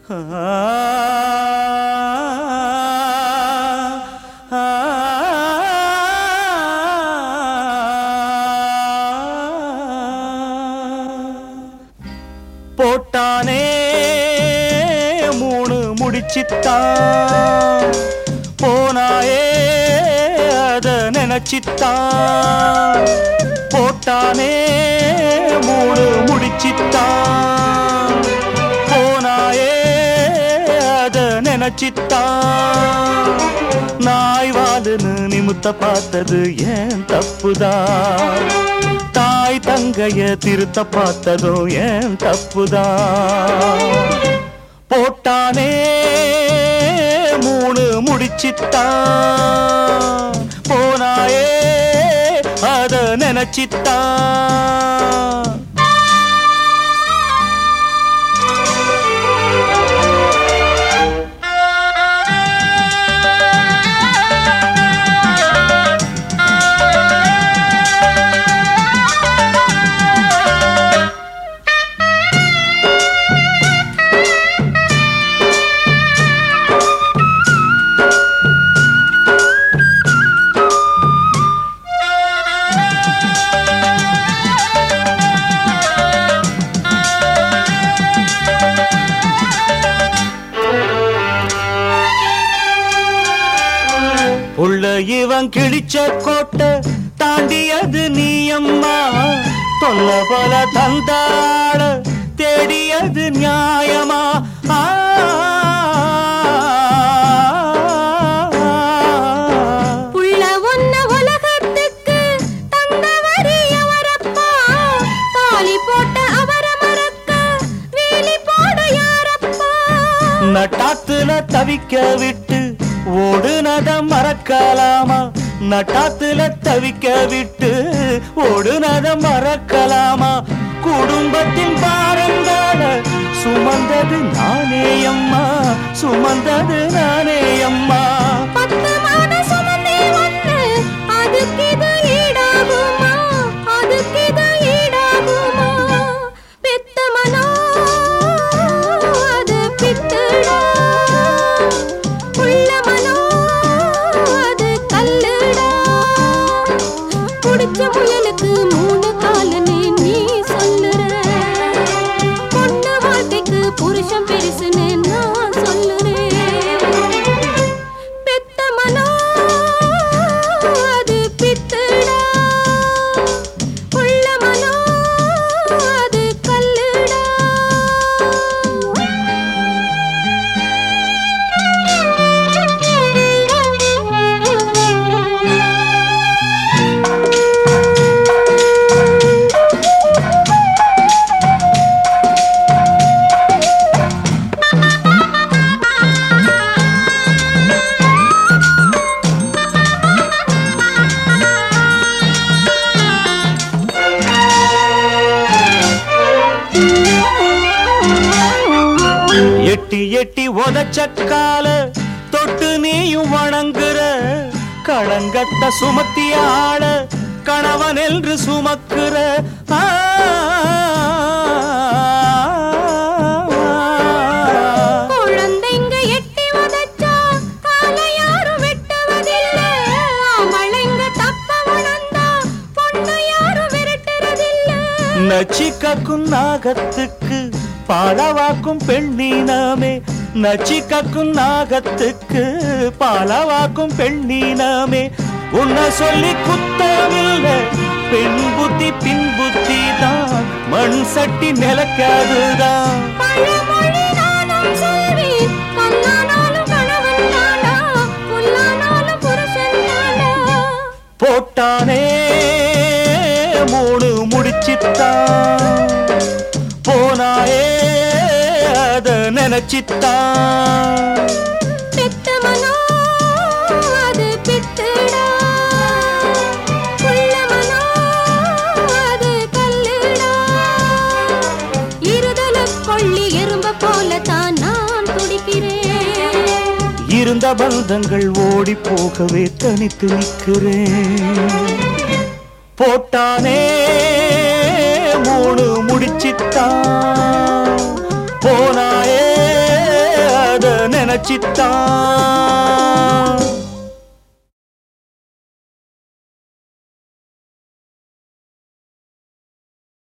போட்டானே மூணு முடிச்சித்தான் போனாயே அத நினைச்சித்தான் போட்டானே மூணு முடிச்சித்தான் போனாயே அத நினைச்சித்தான் நாய் வாலுன்னு நிமித்த பார்த்தது ஏன் தப்புதான் தாய் தங்கைய திருத்த பார்த்ததும் ஏன் தப்புதான் போட்டானே மூணு முடிச்சித்தான் போனாயே அத நினைச்சித்தான் உள்ள இவன் கிழிச்ச கோட்டை தாண்டியது நீ அம்மா தொல்ல போல தந்தாள தேடியது நியாயமா ஆ. புள்ள ஒன்ன உலகத்துக்கு தந்தவரி அவரப்பா தாலி போட்ட அவர மறக்க வேலி போட யாரப்பா நட்டாத்துல தவிக்க விட்டு ஓடுனத மறக்கலாமா நட்டாத்துல தவிக்க விட்டு ஓடுனத மறக்கலாமா குடும்பத்தின் பாரங்கால சுமந்தது நானே அம்மா சுமந்தது நானே அம்மா பத்து மாத சுமந்தே ஒண்ணு அதுக்கு இது ஈடாகுமா அதுக்கு இது ஈடாகுமா பெத்த மனோ அது பித்துடா உள்ள மனோ அது கல்லுடா குடிச்ச முயலுக்கு மூணு காலுன்னு நீ சொல்லுற பொண்ணு வாழ்க்கைக்கு புருஷன் பெருசுன்னு நான் சொல்லுறேன் பெத்த மனோ அது பித்துடா உள்ள மனோ அது கல்லுடா எட்டி எட்டி உதச்சக்கால தொட்டு நீயும் வணங்குற களங்கத்த சுமத்திய ஆள கணவன் என்று சுமக்குற ஆ. குழந்தைங்க எட்டி உதைச்சா காலை யாரும் வெட்டுவதில்ல அவளைங்க தப்ப உணர்ந்தா பொண்ணு யாரும் விரட்டுறதில்ல நச்சிக்கக்கும் நாகத்துக்கு பாலவாக்கும் பெண்ணீனமே நச்சிக்கக்கும் நாகத்துக்கு பாலவாக்கும் பெண்ணீனமே உன்னை சொல்லி குத்தமில்ல பெண் புத்தி பின் புத்தி தான் மண் சட்டி நிலக்காதுதான் பழமொழி நானும் சொல்வேன் கண்ணானாலும் கணவன் தானா புல்லானாலும் புருஷன் தானா போட்டானே மூணு முடிச்சித்தான் போனாயே அத நினைச்சித்தான் பெத்த மனோ அது பித்துடா புள்ள மனோ அது கல்லுடா இருதல கொள்ளி எறும்ப போல தான் நான் துடிக்கிறேன் இருந்த பந்தங்கள் ஓடி போகவே தனித்து நிற்கிறேன் போட்டானே மூணு முடிச்சித்தான் போனாயே நினைச்சித்தான்